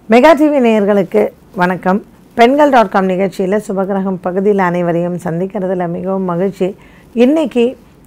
mega TV நேயர்களுக்கு வணக்கம் பெண்கள் டாட் காம் நிகழ்ச்சியில் சுபகிரகம் பகுதியில் அனைவரையும் சந்திக்கிறதுல மிகவும் மகிழ்ச்சி இன்றைக்கி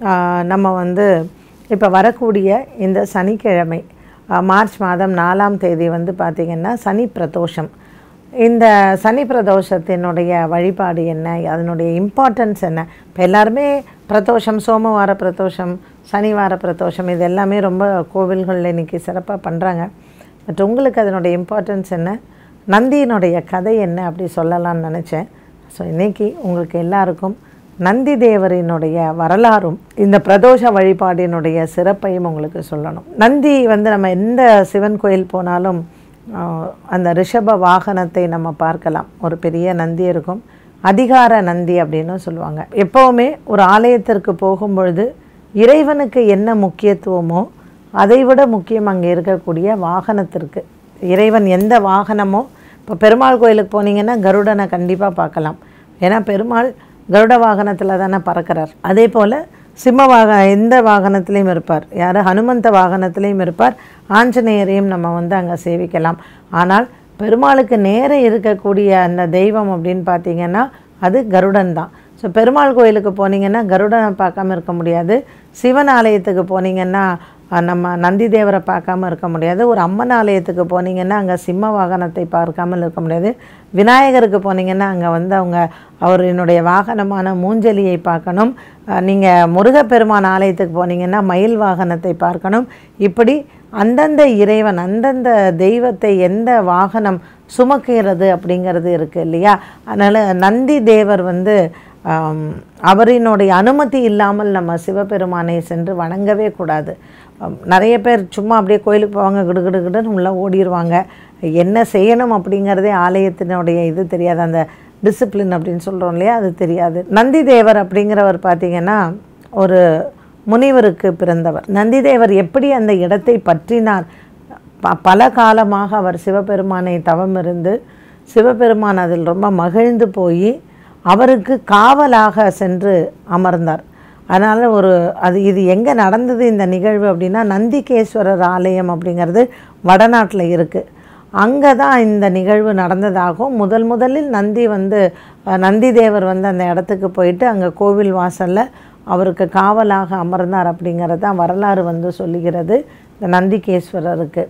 நம்ம வந்து இப்போ வரக்கூடிய இந்த சனிக்கிழமை ஆ, மார்ச் மாதம் நாலாம் தேதி வந்து பார்த்திங்கன்னா சனி பிரதோஷம் இந்த சனி பிரதோஷத்தினுடைய வழிபாடு என்ன அதனுடைய இம்பார்ட்டன்ஸ் என்ன இப்போ எல்லாருமே பிரதோஷம் சோமவார பிரதோஷம் சனிவார பிரதோஷம் இது எல்லாமே ரொம்ப கோவில்களில் இன்றைக்கி சிறப்பாக பண்ணுறாங்க பட் உங்களுக்கு அதனுடைய இம்பார்ட்டன்ஸ் என்ன நந்தியினுடைய கதை என்ன அப்படி சொல்லலாம்னு நினச்சேன் ஸோ இன்றைக்கி உங்களுக்கு எல்லாருக்கும் நந்தி தேவரினுடைய வரலாறும் இந்த பிரதோஷ வழிபாடினுடைய சிறப்பையும் உங்களுக்கு சொல்லணும் நந்தி வந்து நம்ம எந்த சிவன் கோயில் போனாலும் ஆஹ், அந்த ரிஷப வாகனத்தை நம்ம பார்க்கலாம் ஒரு பெரிய நந்தி இருக்கும் அதிகார நந்தி அப்படின்னு சொல்லுவாங்க எப்போவுமே ஒரு ஆலயத்திற்கு போகும்பொழுது இறைவனுக்கு என்ன முக்கியத்துவமோ அதைவிட முக்கியம் அங்கே இருக்கக்கூடிய வாகனத்திற்கு இறைவன் எந்த வாகனமோ இப்போ பெருமாள் கோயிலுக்கு போனீங்கன்னா கருடனை கண்டிப்பாக பார்க்கலாம் ஏன்னா பெருமாள் கருட வாகனத்தில் தானே பறக்கிறார் அதே போல் சிம்ம வாக எந்த வாகனத்திலையும் இருப்பார் யார் ஹனுமந்த வாகனத்திலையும் இருப்பார் ஆஞ்சநேயரையும் நம்ம வந்து அங்கே சேவிக்கலாம் ஆனால் பெருமாளுக்கு நேர இருக்கக்கூடிய அந்த தெய்வம் அப்படின்னு பார்த்தீங்கன்னா அது கருடன் தான் ஸோ பெருமாள் கோயிலுக்கு போனீங்கன்னா கருடனை பார்க்காம இருக்க முடியாது சிவன் ஆலயத்துக்கு போனீங்கன்னா அஹ், நம்ம நந்தி தேவரை பார்க்காம இருக்க முடியாது ஒரு அம்மன் ஆலயத்துக்கு போனீங்கன்னா அங்கே சிம்ம வாகனத்தை பார்க்காமல் இருக்க முடியாது விநாயகருக்கு போனீங்கன்னா அங்கே வந்து அவங்க அவரினுடைய வாகனமான மூஞ்சலியை பார்க்கணும் நீங்கள் முருகப்பெருமான் ஆலயத்துக்கு போனீங்கன்னா மயில் வாகனத்தை பார்க்கணும் இப்படி அந்தந்த இறைவன் அந்தந்த தெய்வத்தை எந்த வாகனம் சுமக்கிறது அப்படிங்கிறது இருக்குது இல்லையா அதனால் நந்தி தேவர் வந்து ஆம், அவரினுடைய அனுமதி இல்லாமல் நம்ம சிவபெருமானை சென்று வணங்கவே கூடாது ஆம், நிறைய பேர் சும்மா அப்படியே கோயிலுக்கு போவாங்க கிடுகிடுகிடுன்னு உள்ளே ஓடிடுவாங்க என்ன செய்யணும் அப்படிங்கிறதே ஆலயத்தினுடைய இது தெரியாது அந்த டிசிப்ளின் அப்படின்னு சொல்கிறோம் இல்லையா அது தெரியாது நந்தி தேவர் அப்படிங்கிறவர் பார்த்தீங்கன்னா ஒரு முனிவருக்கு பிறந்தவர் நந்திதேவர் எப்படி அந்த இடத்தை பற்றினார் ப- பல காலமாக அவர் சிவபெருமானை தவம் இருந்து சிவபெருமான் அதில் ரொம்ப மகிழ்ந்து போய் அவருக்கு காவலாக சென்று அமர்ந்தார் அதனால் ஒரு அது இது எங்கே நடந்தது இந்த நிகழ்வு அப்படின்னா நந்திகேஸ்வரர் ஆலயம் அப்படிங்கிறது வடநாட்டில் இருக்குது அங்கே தான் இந்த நிகழ்வு நடந்ததாகவும் முதல் முதலில் நந்தி வந்து அஹ், நந்தி தேவர் வந்து அந்த இடத்துக்கு போயிட்டு அங்கே கோவில் வாசலில் அவருக்கு காவலாக அமர்ந்தார் அப்படிங்கிறது தான் வரலாறு வந்து சொல்லுகிறது இந்த நந்திகேஸ்வரருக்கு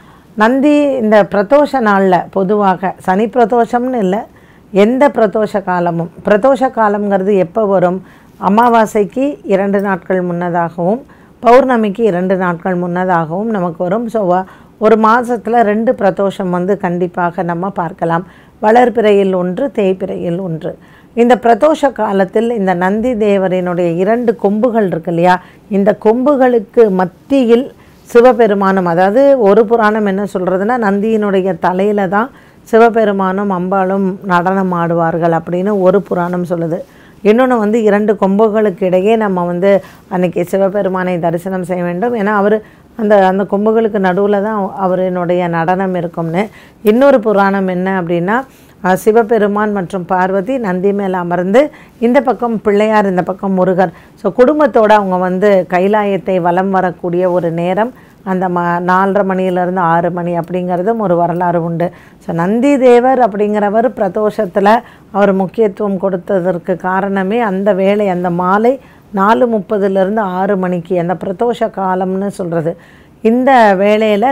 நந்தி இந்த பிரதோஷ நாளில் பொதுவாக சனி பிரதோஷம்னு இல்லை எந்த பிரதோஷ காலமும் பிரதோஷ காலம்ங்கிறது எப்போ வரும் அமாவாசைக்கு இரண்டு நாட்கள் முன்னதாகவும் பௌர்ணமிக்கு இரண்டு நாட்கள் முன்னதாகவும் நமக்கு வரும் ஸோ ஒரு மாதத்தில் ரெண்டு பிரதோஷம் வந்து கண்டிப்பாக நம்ம பார்க்கலாம் வளர்பிறையில் ஒன்று தேய்பிறையில் ஒன்று இந்த பிரதோஷ காலத்தில் இந்த நந்தி தேவரினுடைய இரண்டு கொம்புகள் இருக்கு இல்லையா இந்த கொம்புகளுக்கு மத்தியில் சிவபெருமானும் அதாவது ஒரு புராணம் என்ன சொல்கிறதுனா நந்தியினுடைய தலையில தான் சிவபெருமானும் அம்பாளும் நடனம் ஆடுவார்கள் அப்படின்னு ஒரு புராணம் சொல்லுது இன்னொன்று வந்து இரண்டு கொம்புகளுக்கு இடையே நம்ம வந்து அன்னைக்கு சிவபெருமானை தரிசனம் செய்ய வேண்டும் ஏன்னா அவர் அந்த அந்த கொம்புகளுக்கு நடுவில் தான் அவரினுடைய நடனம் இருக்கும்னு இன்னொரு புராணம் என்ன அப்படின்னா அஹ், சிவபெருமான் மற்றும் பார்வதி நந்தி மேலே அமர்ந்து இந்த பக்கம் பிள்ளையார் இந்த பக்கம் முருகர் ஸோ குடும்பத்தோடு அவங்க வந்து கைலாயத்தை வலம் வரக்கூடிய ஒரு நேரம் அந்த ம நாலரை மணியிலேருந்து ஆறு மணி அப்படிங்கிறதும் ஒரு வரலாறு உண்டு ஸோ நந்தி தேவர் அப்படிங்கிறவர் பிரதோஷத்தில் அவர் முக்கியத்துவம் கொடுத்ததற்கு காரணமே அந்த வேளை அந்த மாலை நாலு முப்பதுலேருந்து ஆறு மணிக்கு அந்த பிரதோஷ காலம்னு சொல்கிறது இந்த வேளையில்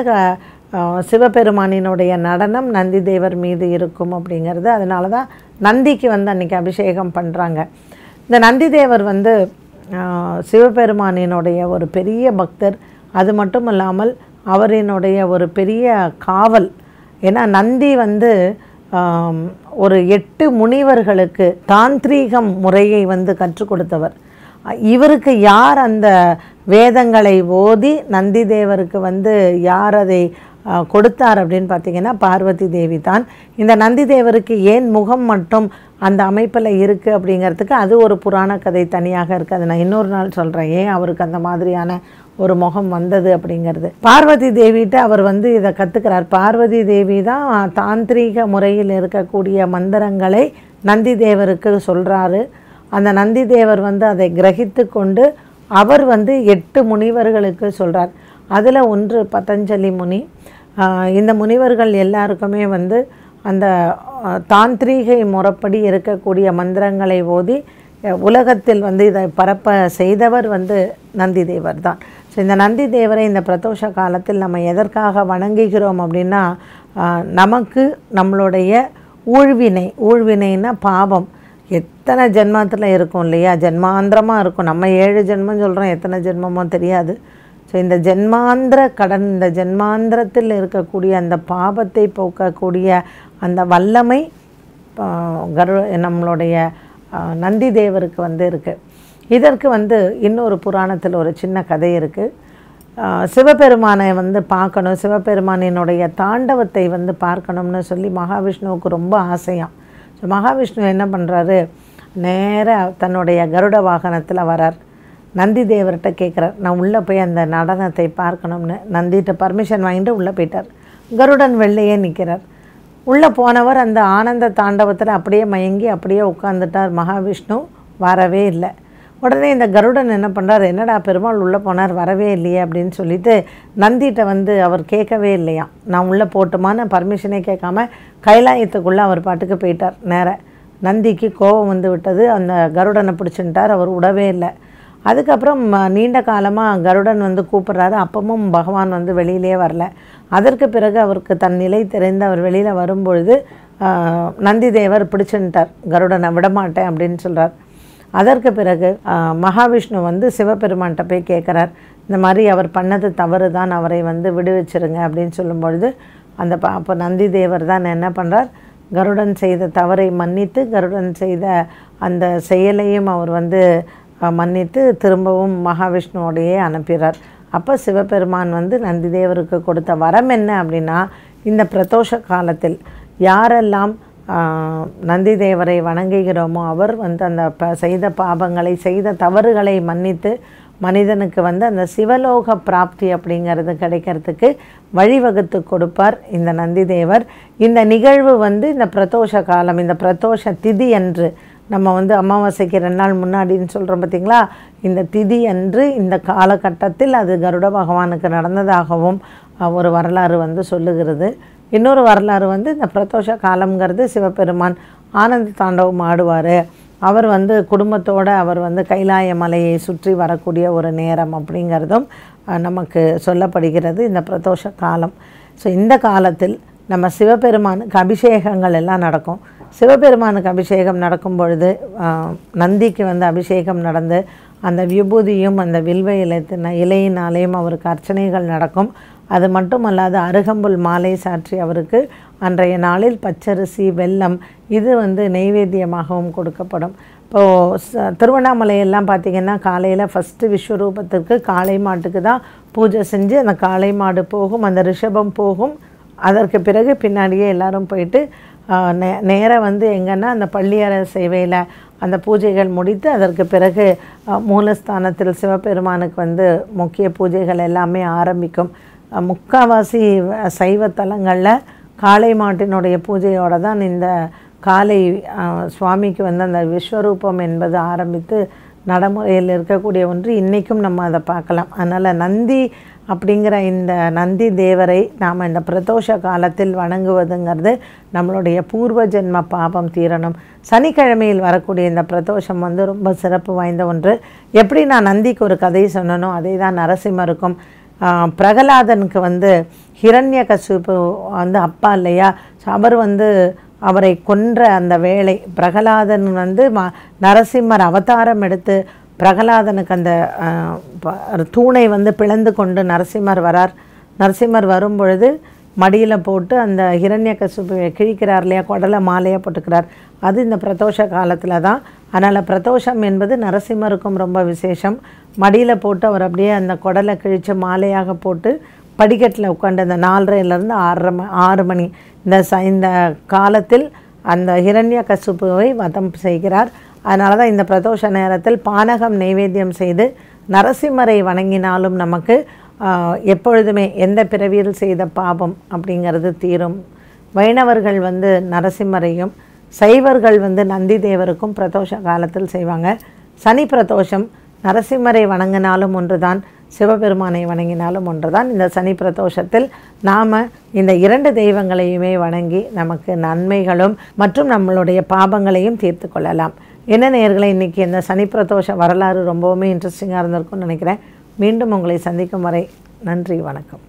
சிவபெருமானினுடைய நடனம் நந்தி தேவர் மீது இருக்கும் அப்படிங்கிறது அதனால தான் நந்திக்கு வந்து அன்றைக்கி அபிஷேகம் பண்ணுறாங்க இந்த நந்தி தேவர் வந்து ஆஹ், சிவபெருமானினுடைய ஒரு பெரிய பக்தர் அது மட்டும் இல்லாமல் அவரினுடைய ஒரு பெரிய காவல் ஏன்னா நந்தி வந்து ஆம், ஒரு எட்டு முனிவர்களுக்கு தாந்திரீகம் முறையை வந்து கற்றுக் கொடுத்தவர் அ- இவருக்கு யார் அந்த வேதங்களை ஓதி நந்தி தேவருக்கு வந்து யார் அதை அ, கொடுத்தார் அப்படின்னு பார்த்தீங்கன்னா பார்வதி தேவி தான் இந்த நந்தி தேவருக்கு ஏன் முகம் மட்டும் அந்த அமைப்பில் இருக்குது அப்படிங்கிறதுக்கு அது ஒரு புராண கதை தனியாக இருக்குது அதை நான் இன்னொரு நாள் சொல்கிறேன் ஏன் அவருக்கு அந்த மாதிரியான ஒரு முகம் வந்தது அப்படிங்கிறது பார்வதி தேவிகிட்ட அவர் வந்து இதை கற்றுக்கிறார் பார்வதி தேவி தான் தாந்திரீக முறையில் இருக்கக்கூடிய மந்திரங்களை நந்தி தேவருக்கு சொல்கிறாரு அந்த நந்தி தேவர் வந்து அதை கிரகித்து கொண்டு அவர் வந்து எட்டு முனிவர்களுக்கு சொல்கிறார் அதில் ஒன்று பதஞ்சலி முனி ஆஹ் இந்த முனிவர்கள் எல்லாருக்குமே வந்து அந்த ஆஹ், தாந்திரீகை முறைப்படி இருக்கக்கூடிய மந்திரங்களை ஓதி அஹ், உலகத்தில் வந்து இதை பரப்ப செய்தவர் வந்து நந்தி தேவர் தான் ஸோ இந்த நந்தி தேவரை இந்த பிரதோஷ காலத்தில் நம்ம எதற்காக வணங்குகிறோம் அப்படின்னா ஆஹ், நமக்கு நம்மளுடைய ஊழ்வினை ஊழ்வினைன்னா பாவம் எத்தனை ஜென்மத்தில் இருக்கும் இல்லையா ஜென்மாந்திரமாக இருக்கும் நம்ம ஏழு ஜென்மம் சொல்கிறோம் எத்தனை ஜென்மமோ தெரியாது ஸோ இந்த ஜென்மாந்திர கடன் இந்த ஜென்மாந்திரத்தில் இருக்கக்கூடிய அந்த பாவத்தை போக்கக்கூடிய அந்த வல்லமை ஆ, கரு நம்மளுடைய ஆ, நந்தி தேவருக்கு வந்து இருக்குது இதற்கு வந்து இன்னொரு புராணத்தில் ஒரு சின்ன கதை இருக்குது சிவபெருமானை வந்து பார்க்கணும் சிவபெருமானினுடைய தாண்டவத்தை வந்து பார்க்கணும்னு சொல்லி மகாவிஷ்ணுவுக்கு ரொம்ப ஆசையாம் ஸோ மகாவிஷ்ணு என்ன பண்ணுறாரு நேராக தன்னுடைய கருட வாகனத்தில் வரார் நந்தி தேவர்கிட்ட கேட்குறார் நான் உள்ளே போய் அந்த நடனத்தை பார்க்கணும்னு நந்திகிட்ட பர்மிஷன் வாங்கிட்டு உள்ளே போயிட்டார் கருடன் வெளிலையே நிற்கிறார் உள்ளே போனவர் அந்த ஆனந்த தாண்டவத்தில் அப்படியே மயங்கி அப்படியே உட்காந்துட்டார் மகாவிஷ்ணு வரவே இல்லை உடனே இந்த கருடன் என்ன பண்ணுறார் என்னடா பெருமாள் உள்ளே போனார் வரவே இல்லையே அப்படின்னு சொல்லிட்டு நந்திகிட்ட வந்து அவர் கேட்கவே இல்லையாம் நான் உள்ளே போட்டுமான்னு பர்மிஷனே கேட்காம கைலாயத்துக்குள்ளே அவர் பாட்டுக்கு போயிட்டார் நேர நந்திக்கு கோபம் வந்து விட்டது அந்த கருடனை பிடிச்சுட்டார் அவர் விடவே இல்லை அதுக்கப்புறம் ம, நீண்ட காலமாக கருடன் வந்து கூப்பிட்றாரு அப்பவும் பகவான் வந்து வெளியிலே வரல அதற்கு பிறகு அவருக்கு தன் நிலை தெரிந்து அவர் வெளியில் வரும்பொழுது ஆஹ், நந்தி தேவர் பிடிச்சுட்டார் கருடனை விடமாட்டேன் அப்படின்னு சொல்கிறார் அதற்கு பிறகு ஆஹ், மகாவிஷ்ணு வந்து சிவபெருமான்கிட்ட போய் கேட்குறார் இந்த மாதிரி அவர் பண்ணது தவறு தான் அவரை வந்து விடுவிச்சிருங்க அப்படின்னு சொல்லும் பொழுது அந்த ப அப்போ நந்தி தேவர் தான் என்ன பண்ணுறார் கருடன் செய்த தவறை மன்னித்து கருடன் செய்த அந்த செயலையும் அவர் வந்து அஹ், மன்னித்து திரும்பவும் மகாவிஷ்ணுவோடையே அனுப்பிடுறார் அப்போ சிவபெருமான் வந்து நந்திதேவருக்கு கொடுத்த வரம் என்ன அப்படின்னா இந்த பிரதோஷ காலத்தில் யாரெல்லாம் ஆஹ், நந்திதேவரை வணங்குகிறோமோ அவர் வந்து அந்த ப செய்த பாபங்களை செய்த தவறுகளை மன்னித்து மனிதனுக்கு வந்து அந்த சிவலோக பிராப்தி அப்படிங்கிறது கிடைக்கிறதுக்கு வழிவகுத்து கொடுப்பார் இந்த நந்திதேவர் இந்த நிகழ்வு வந்து இந்த பிரதோஷ காலம் இந்த பிரதோஷ திதி அன்று நம்ம வந்து அமாவாசைக்கு ரெண்டு நாள் முன்னாடின்னு சொல்கிறோம் பார்த்தீங்களா இந்த திதி அன்று இந்த காலகட்டத்தில் அது கருட பகவானுக்கு நடந்ததாகவும் அஹ், ஒரு வரலாறு வந்து சொல்லுகிறது இன்னொரு வரலாறு வந்து இந்த பிரதோஷ காலம்ங்கிறது சிவபெருமான் ஆனந்த தாண்டவம் ஆடுவார் அவர் வந்து குடும்பத்தோடு அவர் வந்து கைலாய மலையை சுற்றி வரக்கூடிய ஒரு நேரம் அப்படிங்கிறதும் அஹ், நமக்கு சொல்லப்படுகிறது இந்த பிரதோஷ காலம் ஸோ இந்த காலத்தில் நம்ம சிவபெருமானுக்கு அபிஷேகங்கள் எல்லாம் நடக்கும் சிவபெருமானுக்கு அபிஷேகம் நடக்கும் பொழுது ஆஹ், நந்திக்கு வந்து அபிஷேகம் நடந்து அந்த விபூதியும் அந்த வில்வ இலத்தின இலையினாலேயும் அவருக்கு அர்ச்சனைகள் நடக்கும் அது மட்டுமல்லாது அருகம்புல் மாலை சாற்றி அவருக்கு அன்றைய நாளில் பச்சரிசி வெல்லம் இது வந்து நெய்வேத்தியமாகவும் கொடுக்கப்படும் இப்போது ச- திருவண்ணாமலையெல்லாம் பார்த்திங்கன்னா காலையில் ஃபஸ்ட்டு விஸ்வரூபத்திற்கு காளை மாட்டுக்கு தான் பூஜை செஞ்சு அந்த காளை மாடு போகும் அந்த ரிஷபம் போகும் அதற்கு பிறகு பின்னாடியே எல்லாரும் போயிட்டு ஆஹ், நே நேராக வந்து எங்கன்னா அந்த பள்ளியற சேவையில் அந்த பூஜைகள் முடித்து அதற்கு பிறகு ஆஹ், மூலஸ்தானத்தில் சிவபெருமானுக்கு வந்து முக்கிய பூஜைகள் எல்லாமே ஆரம்பிக்கும் ஆஹ், முக்காவாசி வ- சைவ தலங்களில் காளை மாட்டினுடைய பூஜையோடு தான் இந்த காலை ஆஹ், சுவாமிக்கு வந்து அந்த விஸ்வரூபம் என்பது ஆரம்பித்து நடைமுறையில் இருக்கக்கூடிய ஒன்று இன்றைக்கும் நம்ம அதை பார்க்கலாம் அதனால் நந்தி அப்படிங்கிற இந்த நந்தி தேவரை நாம் இந்த பிரதோஷ காலத்தில் வணங்குவதுங்கிறது நம்மளுடைய பூர்வ ஜென்ம பாபம் தீரணும் சனிக்கிழமையில் வரக்கூடிய இந்த பிரதோஷம் வந்து ரொம்ப சிறப்பு வாய்ந்த ஒன்று எப்படி நான் நந்திக்கு ஒரு கதை சொன்னனோ அதே தான் நரசிம்மருக்கும் ஆஹ், பிரகலாதனுக்கு வந்து ஹிரண்ய வந்து அப்பா இல்லையா ஸோ அவர் வந்து அவரை கொன்ற அந்த வேளை பிரகலாதன் வந்து ம நரசிம்மர் அவதாரம் எடுத்து பிரகலாதனுக்கு அந்த ஆஹ், ப- தூணை வந்து பிளந்து கொண்டு நரசிம்மர் வரார் நரசிம்மர் வரும் பொழுது மடியில் போட்டு அந்த ஹிரண்ய கிழிக்கிறார் இல்லையா குடலை மாலையாக போட்டுக்கிறார் அது இந்த பிரதோஷ காலத்தில் தான் அதனால் பிரதோஷம் என்பது நரசிம்மருக்கும் ரொம்ப விசேஷம் மடியில் போட்டு அவர் அப்படியே அந்த குடலை கிழித்து மாலையாக போட்டு படிக்கட்டில் உட்காந்து அந்த நாலரைலேருந்து ஆறரை ம ஆறு மணி இந்த ச இந்த காலத்தில் அந்த ஹிரண்ய கசுப்புவை வதம் செய்கிறார் அதனால தான் இந்த பிரதோஷ நேரத்தில் பானகம் நைவேத்தியம் செய்து நரசிம்மரை வணங்கினாலும் நமக்கு ஆஹ், எப்பொழுதுமே எந்த பிறவியில் செய்த பாபம் அப்படிங்கிறது தீரும் வைணவர்கள் வந்து நரசிம்மரையும் சைவர்கள் வந்து நந்தி தேவருக்கும் பிரதோஷ காலத்தில் செய்வாங்க சனி பிரதோஷம் நரசிம்மரை வணங்கினாலும் ஒன்றுதான் சிவபெருமானை வணங்கினாலும் ஒன்றுதான் இந்த சனி பிரதோஷத்தில் நாம் இந்த இரண்டு தெய்வங்களையுமே வணங்கி நமக்கு நன்மைகளும் மற்றும் நம்மளுடைய பாபங்களையும் தீர்த்து கொள்ளலாம் என்ன நேயர்களே இன்றைக்கி இந்த சனி பிரதோஷ வரலாறு ரொம்பவுமே இன்ட்ரெஸ்டிங்காக இருந்திருக்கும்னு நினைக்கிறேன் மீண்டும் உங்களை சந்திக்கும் வரை நன்றி வணக்கம்